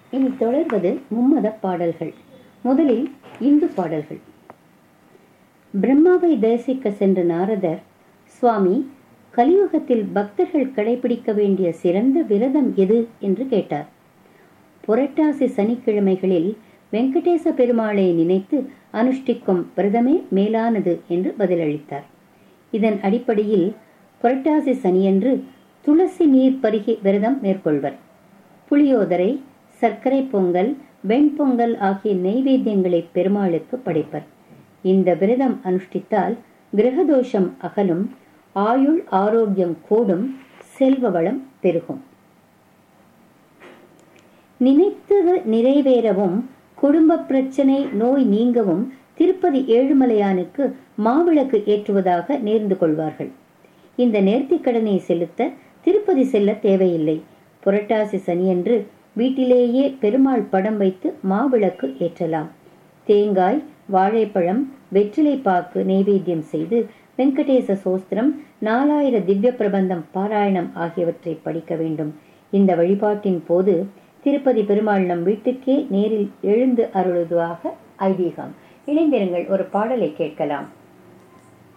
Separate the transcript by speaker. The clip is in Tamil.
Speaker 1: இனி தொடர்வது மும்மத பாடல்கள் முதலில் இந்து பாடல்கள் பிரம்மாவை தரிசிக்க சென்ற நாரதர் சுவாமி கலியுகத்தில் பக்தர்கள் கடைபிடிக்க வேண்டிய சிறந்த விரதம் எது என்று கேட்டார் புரட்டாசி சனிக்கிழமைகளில் வெங்கடேச பெருமாளை நினைத்து அனுஷ்டிக்கும் விரதமே மேலானது என்று பதிலளித்தார் இதன் அடிப்படையில் புரட்டாசி சனியன்று துளசி நீர் பருகி விரதம் மேற்கொள்வர் புளியோதரை சர்க்கரை பொங்கல் வெண்பொங்கல் ஆகிய நெய்வேத்தியங்களை பெருமாளுக்கு படைப்பர் இந்த விரதம் அனுஷ்டித்தால் கிரகதோஷம் அகலும் ஆயுள் ஆரோக்கியம் கூடும் செல்வ வளம் பெருகும் நினைத்தது நிறைவேறவும் குடும்ப பிரச்சனை நோய் நீங்கவும் திருப்பதி ஏழுமலையானுக்கு மாவிளக்கு ஏற்றுவதாக நேர்ந்து கொள்வார்கள் இந்த நேர்த்திக்கடனை செலுத்த திருப்பதி செல்ல தேவையில்லை புரட்டாசி சனியன்று வீட்டிலேயே பெருமாள் படம் வைத்து மாவிளக்கு ஏற்றலாம் தேங்காய் வாழைப்பழம் வெற்றிலை பாக்கு நைவேத்தியம் செய்து வெங்கடேச சோஸ்திரம் நாலாயிர திவ்ய பிரபந்தம் பாராயணம் ஆகியவற்றை படிக்க வேண்டும் இந்த வழிபாட்டின் போது திருப்பதி பெருமாள் நம் வீட்டுக்கே நேரில் எழுந்து அருளுவதாக ஐதீகம் இணைந்திருங்கள் ஒரு பாடலை கேட்கலாம்